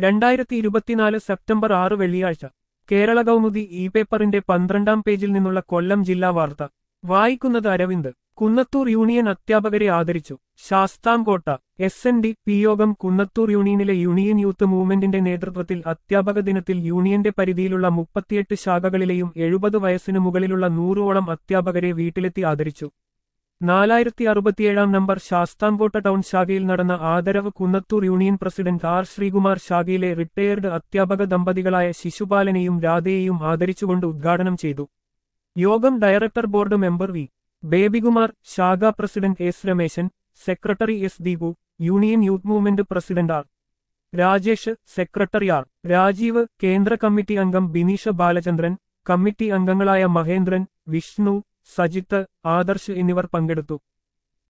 രണ്ടായിരത്തി ഇരുപത്തിനാല് സെപ്റ്റംബർ ആറ് വെള്ളിയാഴ്ച കേരള കൗമുദി ഇ പേപ്പറിന്റെ പന്ത്രണ്ടാം പേജിൽ നിന്നുള്ള കൊല്ലം ജില്ലാ വാർത്ത വായിക്കുന്നത് അരവിന്ദ് കുന്നത്തൂർ യൂണിയൻ അധ്യാപകരെ ആദരിച്ചു Sasthamkotta S N D P യോഗം കുന്നത്തൂർ യൂണിയനിലെ യൂണിയൻ യൂത്ത് മൂവ്മെന്റിന്റെ നേതൃത്വത്തിൽ അധ്യാപക ദിനത്തിൽ യൂണിയന്റെ പരിധിയിലുള്ള മുപ്പത്തിയെട്ട് ശാഖകളിലെയും എഴുപത് വയസ്സിനു മുകളിലുള്ള നൂറോളം അധ്യാപകരെ വീട്ടിലെത്തി ആദരിച്ചു നാലായിരത്തി അറുപത്തിയേഴാം നമ്പർ ശാസ്താംകോട്ട ടൗൺ ശാഖയിൽ നടന്ന ആദരവ് Kunnathur union president R Sreekumar ശാഖയിലെ റിട്ടയേർഡ് അധ്യാപക ദമ്പതികളായ ശിശുപാലനെയും രാധയെയും ആദരിച്ചുകൊണ്ട് ഉദ്ഘാടനം ചെയ്തു യോഗം director board member V Babykumar ശാഖ president S Rameshan secretary S Deepu union youth movement president R Rajesh secretary R Rajeev കേന്ദ്ര കമ്മിറ്റി അംഗം ബിനീഷ ബാലചന്ദ്രൻ കമ്മിറ്റി അംഗങ്ങളായ മഹേന്ദ്രൻ വിഷ്ണു സജിത്ത് ആദർശ് എന്നിവർ പങ്കെടുത്തു